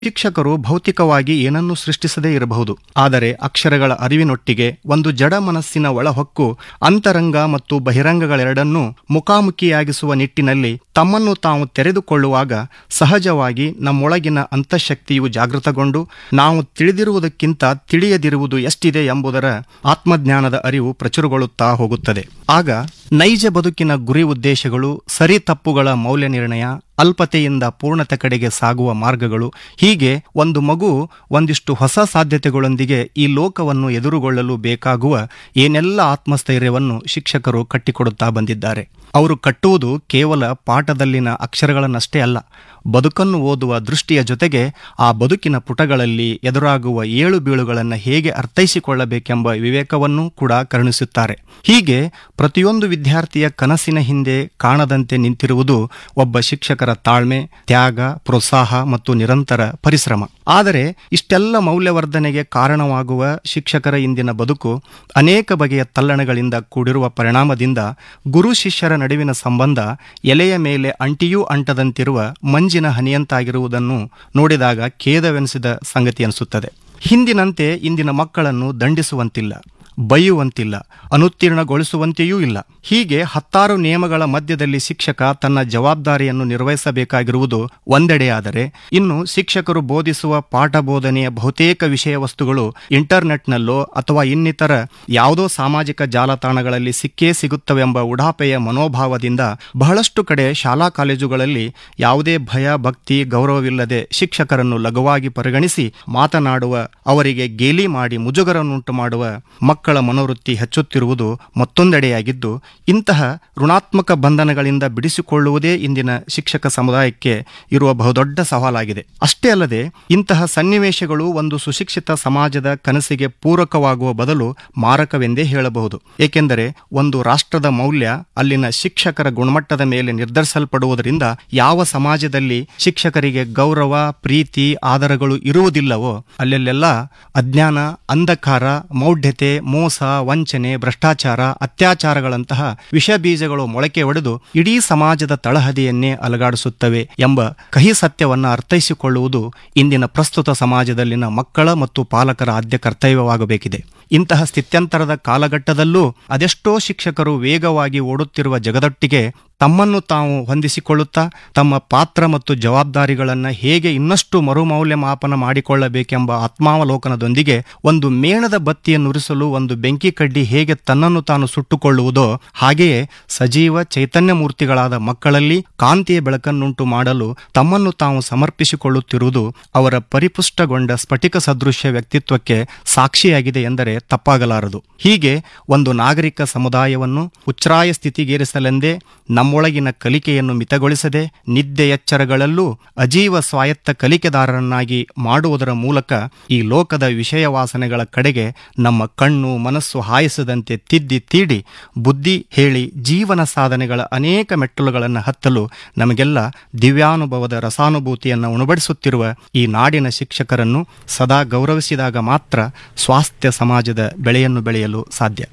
ಶಿಕ್ಷಕರು ಭೌತಿಕವಾಗಿ ಏನನ್ನೂ ಸೃಷ್ಟಿಸದೇ ಇರಬಹುದು ಆದರೆ ಅಕ್ಷರಗಳ ಅರಿವಿನೊಟ್ಟಿಗೆ ಒಂದು ಜಡ ಮನಸ್ಸಿನ ಒಳಹೊಕ್ಕು ಅಂತರಂಗ ಮತ್ತು ಬಹಿರಂಗಗಳೆರಡನ್ನೂ ಮುಖಾಮುಖಿಯಾಗಿಸುವ ನಿಟ್ಟಿನಲ್ಲಿ ತಮ್ಮನ್ನು ತಾವು ತೆರೆದುಕೊಳ್ಳುವಾಗ ಸಹಜವಾಗಿ ನಮ್ಮೊಳಗಿನ ಅಂತಃಶಕ್ತಿಯು ಜಾಗೃತಗೊಂಡು ನಾವು ತಿಳಿದಿರುವುದಕ್ಕಿಂತ ತಿಳಿಯದಿರುವುದು ಎಷ್ಟಿದೆ ಎಂಬುದರ ಆತ್ಮಜ್ಞಾನದ ಅರಿವು ಪ್ರಚುರಗೊಳ್ಳುತ್ತಾ ಹೋಗುತ್ತದೆ ಆಗ ನೈಜ ಬದುಕಿನ ಗುರಿ ಉದ್ದೇಶಗಳು ಸರಿ ತಪ್ಪುಗಳ ಮೌಲ್ಯ ನಿರ್ಣಯ ಅಲ್ಪತೆಯಿಂದ ಪೂರ್ಣತೆ ಕಡೆಗೆ ಸಾಗುವ ಮಾರ್ಗಗಳು ಹೀಗೆ ಒಂದು ಮಗು ಒಂದಿಷ್ಟು ಹೊಸ ಸಾಧ್ಯತೆಗಳೊಂದಿಗೆ ಈ ಲೋಕವನ್ನು ಎದುರುಗೊಳ್ಳಲು ಬೇಕಾಗುವ ಏನೆಲ್ಲ ಆತ್ಮಸ್ಥೈರ್ಯವನ್ನು ಶಿಕ್ಷಕರು ಕಟ್ಟಿಕೊಡುತ್ತಾ ಬಂದಿದ್ದಾರೆ ಅವರು ಕಟ್ಟುವುದು ಕೇವಲ ಪಾಠದಲ್ಲಿನ ಅಕ್ಷರಗಳನ್ನಷ್ಟೇ ಅಲ್ಲ ಬದುಕನ್ನು ಓದುವ ದೃಷ್ಟಿಯ ಜೊತೆಗೆ ಆ ಬದುಕಿನ ಪುಟಗಳಲ್ಲಿ ಎದುರಾಗುವ ಏಳು ಬೀಳುಗಳನ್ನು ಹೇಗೆ ಅರ್ಥೈಸಿಕೊಳ್ಳಬೇಕೆಂಬ ವಿವೇಕವನ್ನೂ ಕೂಡ ಕರುಣಿಸುತ್ತಾರೆ ಹೀಗೆ ಪ್ರತಿಯೊಂದು ವಿದ್ಯಾರ್ಥಿಯ ಕನಸಿನ ಹಿಂದೆ ಕಾಣದಂತೆ ನಿಂತಿರುವುದು ಒಬ್ಬ ಶಿಕ್ಷಕರ ತಾಳ್ಮೆ ತ್ಯಾಗ ಪ್ರೋತ್ಸಾಹ ಮತ್ತು ನಿರಂತರ ಪರಿಶ್ರಮ ಆದರೆ ಇಷ್ಟೆಲ್ಲ ಮೌಲ್ಯವರ್ಧನೆಗೆ ಕಾರಣವಾಗುವ ಶಿಕ್ಷಕರ ಇಂದಿನ ಬದುಕು ಅನೇಕ ಬಗೆಯ ತಲ್ಲಣಗಳಿಂದ ಕೂಡಿರುವ ಪರಿಣಾಮದಿಂದ ಗುರು ಶಿಷ್ಯರ ನಡುವಿನ ಸಂಬಂಧ ಎಲೆಯ ಮೇಲೆ ಅಂಟಿಯೂ ಅಂಟದಂತಿರುವ ಮಂಜಿನ ಹನಿಯಂತಾಗಿರುವುದನ್ನು ನೋಡಿದಾಗ ಖೇದವೆನಿಸಿದ ಸಂಗತಿ ಅನಿಸುತ್ತದೆ ಹಿಂದಿನಂತೆ ಇಂದಿನ ಮಕ್ಕಳನ್ನು ದಂಡಿಸುವಂತಿಲ್ಲ ಬೈಯುವಂತಿಲ್ಲ ಅನುತ್ತೀರ್ಣಗೊಳಿಸುವಂತೆಯೂ ಇಲ್ಲ ಹೀಗೆ ಹತ್ತಾರು ನಿಯಮಗಳ ಮಧ್ಯದಲ್ಲಿ ಶಿಕ್ಷಕ ತನ್ನ ಜವಾಬ್ದಾರಿಯನ್ನು ನಿರ್ವಹಿಸಬೇಕಾಗಿರುವುದು ಒಂದೆಡೆಯಾದರೆ ಇನ್ನು ಶಿಕ್ಷಕರು ಬೋಧಿಸುವ ಪಾಠ ಬೋಧನೆಯ ಬಹುತೇಕ ವಿಷಯ ವಸ್ತುಗಳು ಇಂಟರ್ನೆಟ್ನಲ್ಲೋ ಅಥವಾ ಇನ್ನಿತರ ಯಾವುದೋ ಸಾಮಾಜಿಕ ಜಾಲತಾಣಗಳಲ್ಲಿ ಸಿಕ್ಕೇ ಸಿಗುತ್ತವೆಂಬ ಉಡಾಪೆಯ ಮನೋಭಾವದಿಂದ ಬಹಳಷ್ಟು ಕಡೆ ಶಾಲಾ ಕಾಲೇಜುಗಳಲ್ಲಿ ಯಾವುದೇ ಭಯ ಭಕ್ತಿ ಗೌರವವಿಲ್ಲದೆ ಶಿಕ್ಷಕರನ್ನು ಲಘುವಾಗಿ ಪರಿಗಣಿಸಿ ಮಾತನಾಡುವ ಅವರಿಗೆ ಗೇಲಿ ಮಾಡಿ ಮುಜುಗರನ್ನುಂಟು ಮಾಡುವ ಮಕ್ಕಳ ಮನೋವೃತ್ತಿ ಹೆಚ್ಚುತ್ತಿರುವುದು ಮತ್ತೊಂದೆಡೆಯಾಗಿದ್ದು ಇಂತಹ ಋಣಾತ್ಮಕ ಬಂಧನಗಳಿಂದ ಬಿಡಿಸಿಕೊಳ್ಳುವುದೇ ಇಂದಿನ ಶಿಕ್ಷಕ ಸಮುದಾಯಕ್ಕೆ ಇರುವ ಬಹುದೊಡ್ಡ ಸವಾಲಾಗಿದೆ ಅಷ್ಟೇ ಅಲ್ಲದೆ ಇಂತಹ ಸನ್ನಿವೇಶಗಳು ಒಂದು ಸುಶಿಕ್ಷಿತ ಸಮಾಜದ ಕನಸಿಗೆ ಪೂರಕವಾಗುವ ಬದಲು ಮಾರಕವೆಂದೇ ಹೇಳಬಹುದು ಏಕೆಂದರೆ ಒಂದು ರಾಷ್ಟ್ರದ ಮೌಲ್ಯ ಅಲ್ಲಿನ ಶಿಕ್ಷಕರ ಗುಣಮಟ್ಟದ ಮೇಲೆ ನಿರ್ಧರಿಸಲ್ಪಡುವುದರಿಂದ ಯಾವ ಸಮಾಜದಲ್ಲಿ ಶಿಕ್ಷಕರಿಗೆ ಗೌರವ ಪ್ರೀತಿ ಆದರಗಳು ಇರುವುದಿಲ್ಲವೋ ಅಲ್ಲೆಲ್ಲೆಲ್ಲ ಅಜ್ಞಾನ ಅಂಧಕಾರ ಮೌಢ್ಯತೆ ಮೋಸ ವಂಚನೆ ಭ್ರಷ್ಟಾಚಾರ ಅತ್ಯಾಚಾರಗಳಂತಹ ವಿಷ ಬೀಜಗಳು ಮೊಳಕೆ ಒಡೆದು ಇಡೀ ಸಮಾಜದ ತಳಹದಿಯನ್ನೇ ಅಲಗಾಡಿಸುತ್ತವೆ ಎಂಬ ಕಹಿ ಸತ್ಯವನ್ನು ಅರ್ಥೈಸಿಕೊಳ್ಳುವುದು ಇಂದಿನ ಪ್ರಸ್ತುತ ಸಮಾಜದಲ್ಲಿನ ಮಕ್ಕಳ ಮತ್ತು ಪಾಲಕರ ಆದ್ಯ ಕರ್ತವ್ಯವಾಗಬೇಕಿದೆ ಇಂತಹ ಸ್ಥಿತ್ಯಂತರದ ಕಾಲಘಟ್ಟದಲ್ಲೂ ಅದೆಷ್ಟೋ ಶಿಕ್ಷಕರು ವೇಗವಾಗಿ ಓಡುತ್ತಿರುವ ಜಗದೊಟ್ಟಿಗೆ ತಮ್ಮನ್ನು ತಾವು ಹೊಂದಿಸಿಕೊಳ್ಳುತ್ತಾ ತಮ್ಮ ಪಾತ್ರ ಮತ್ತು ಜವಾಬ್ದಾರಿಗಳನ್ನು ಹೇಗೆ ಇನ್ನಷ್ಟು ಮರುಮೌಲ್ಯಮಾಪನ ಮಾಡಿಕೊಳ್ಳಬೇಕೆಂಬ ಆತ್ಮಾವಲೋಕನದೊಂದಿಗೆ ಒಂದು ಮೇಣದ ಬತ್ತಿಯನ್ನು ಉರಿಸಲು ಒಂದು ಬೆಂಕಿ ಕಡ್ಡಿ ಹೇಗೆ ತನ್ನನ್ನು ತಾನು ಸುಟ್ಟುಕೊಳ್ಳುವುದೋ ಹಾಗೆಯೇ ಸಜೀವ ಚೈತನ್ಯ ಮೂರ್ತಿಗಳಾದ ಮಕ್ಕಳಲ್ಲಿ ಕಾಂತಿಯ ಬೆಳಕನ್ನುಂಟು ಮಾಡಲು ತಮ್ಮನ್ನು ತಾವು ಸಮರ್ಪಿಸಿಕೊಳ್ಳುತ್ತಿರುವುದು ಅವರ ಪರಿಪುಷ್ಟಗೊಂಡ ಸ್ಫಟಿಕ ಸದೃಶ್ಯ ವ್ಯಕ್ತಿತ್ವಕ್ಕೆ ಸಾಕ್ಷಿಯಾಗಿದೆ ಎಂದರೆ ತಪ್ಪಾಗಲಾರದು ಹೀಗೆ ಒಂದು ನಾಗರಿಕ ಸಮುದಾಯವನ್ನು ಉಚ್ಛ್ರಾಯ ಸ್ಥಿತಿಗೇರಿಸಲೆಂದೇ ನಮ್ಮೊಳಗಿನ ಕಲಿಕೆಯನ್ನು ಮಿತಗೊಳಿಸದೆ ನಿದ್ದೆ ಎಚ್ಚರಗಳಲ್ಲೂ ಅಜೀವ ಸ್ವಾಯತ್ತ ಕಲಿಕೆದಾರರನ್ನಾಗಿ ಮಾಡುವುದರ ಮೂಲಕ ಈ ಲೋಕದ ವಿಷಯ ವಾಸನೆಗಳ ಕಡೆಗೆ ನಮ್ಮ ಕಣ್ಣು ಮನಸ್ಸು ಹಾಯಿಸದಂತೆ ತಿದ್ದಿ ತೀಡಿ ಬುದ್ಧಿ ಹೇಳಿ ಜೀವನ ಸಾಧನೆಗಳ ಅನೇಕ ಮೆಟ್ಟಲುಗಳನ್ನು ಹತ್ತಲು ನಮಗೆಲ್ಲ ದಿವ್ಯಾನುಭವದ ರಸಾನುಭೂತಿಯನ್ನು ಉಣಬಡಿಸುತ್ತಿರುವ ಈ ನಾಡಿನ ಶಿಕ್ಷಕರನ್ನು ಸದಾ ಗೌರವಿಸಿದಾಗ ಮಾತ್ರ ಸ್ವಾಸ್ಥ್ಯ ಸಮಾಜದ ಬೆಳೆಯನ್ನು ಬೆಳೆಯಲು ಸಾಧ್ಯ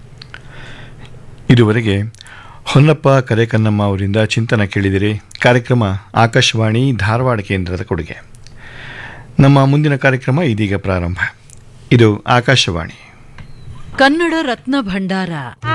ಇದುವರೆಗೆ ಹೊನ್ನಪ್ಪ ಕರೆಕನ್ನಮ್ಮ ಅವರಿಂದ ಚಿಂತನ ಕೇಳಿದಿರಿ ಕಾರ್ಯಕ್ರಮ ಆಕಾಶವಾಣಿ ಧಾರವಾಡ ಕೇಂದ್ರದ ಕೊಡುಗೆ ನಮ್ಮ ಮುಂದಿನ ಕಾರ್ಯಕ್ರಮ ಇದೀಗ ಪ್ರಾರಂಭ ಇದು ಆಕಾಶವಾಣಿ ಕನ್ನಡ ರತ್ನ ಭಂಡಾರ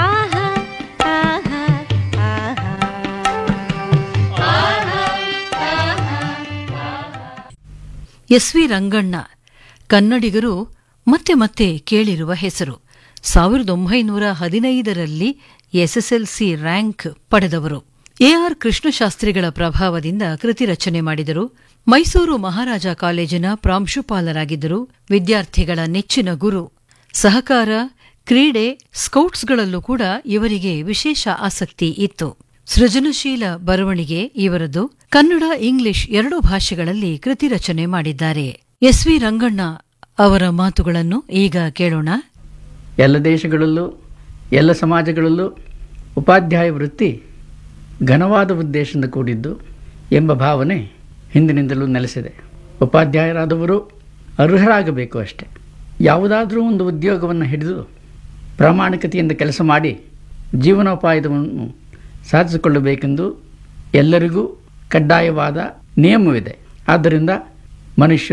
ಎಸ್ ವಿ ರಂಗಣ್ಣ ಕನ್ನಡಿಗರು ಮತ್ತೆ ಮತ್ತೆ ಕೇಳಿರುವ ಹೆಸರು ಸಾವಿರದ ಒಂಬೈನೂರ ಹದಿನೈದರಲ್ಲಿ ಎಸ್ಎಸ್ಎಲ್ಸಿ ರ್ಯಾಂಕ್ ಪಡೆದವರು ಎಆರ್ ಕೃಷ್ಣಶಾಸ್ತ್ರಿಗಳ ಪ್ರಭಾವದಿಂದ ಕೃತಿ ರಚನೆ ಮಾಡಿದರು ಮೈಸೂರು ಮಹಾರಾಜ ಕಾಲೇಜಿನ ಪ್ರಾಂಶುಪಾಲರಾಗಿದ್ದರು ವಿದ್ಯಾರ್ಥಿಗಳ ನೆಚ್ಚಿನ ಗುರು ಸಹಕಾರ ಕ್ರೀಡೆ ಸ್ಕೌಟ್ಸ್ಗಳಲ್ಲೂ ಕೂಡ ಇವರಿಗೆ ವಿಶೇಷ ಆಸಕ್ತಿ ಇತ್ತು ಸೃಜನಶೀಲ ಬರವಣಿಗೆ ಇವರದು ಕನ್ನಡ ಇಂಗ್ಲಿಷ್ ಎರಡೂ ಭಾಷೆಗಳಲ್ಲಿ ಕೃತಿ ರಚನೆ ಮಾಡಿದ್ದಾರೆ ಎಸ್ ವಿ ರಂಗಣ್ಣ ಅವರ ಮಾತುಗಳನ್ನು ಈಗ ಕೇಳೋಣ ಎಲ್ಲ ದೇಶಗಳಲ್ಲೂ ಎಲ್ಲ ಸಮಾಜಗಳಲ್ಲೂ ಉಪಾಧ್ಯಾಯ ವೃತ್ತಿ ಘನವಾದ ಉದ್ದೇಶದಿಂದ ಕೂಡಿದ್ದು ಎಂಬ ಭಾವನೆ ಹಿಂದಿನಿಂದಲೂ ನೆಲೆಸಿದೆ ಉಪಾಧ್ಯಾಯರಾದವರು ಅರ್ಹರಾಗಬೇಕು ಅಷ್ಟೆ ಯಾವುದಾದರೂ ಒಂದು ಉದ್ಯೋಗವನ್ನು ಹಿಡಿದು ಪ್ರಾಮಾಣಿಕತೆಯಿಂದ ಕೆಲಸ ಮಾಡಿ ಜೀವನೋಪಾಯವನ್ನು ಸಾಧಿಸಿಕೊಳ್ಳಬೇಕೆಂದು ಎಲ್ಲರಿಗೂ ಕಡ್ಡಾಯವಾದ ನಿಯಮವಿದೆ ಆದ್ದರಿಂದ ಮನುಷ್ಯ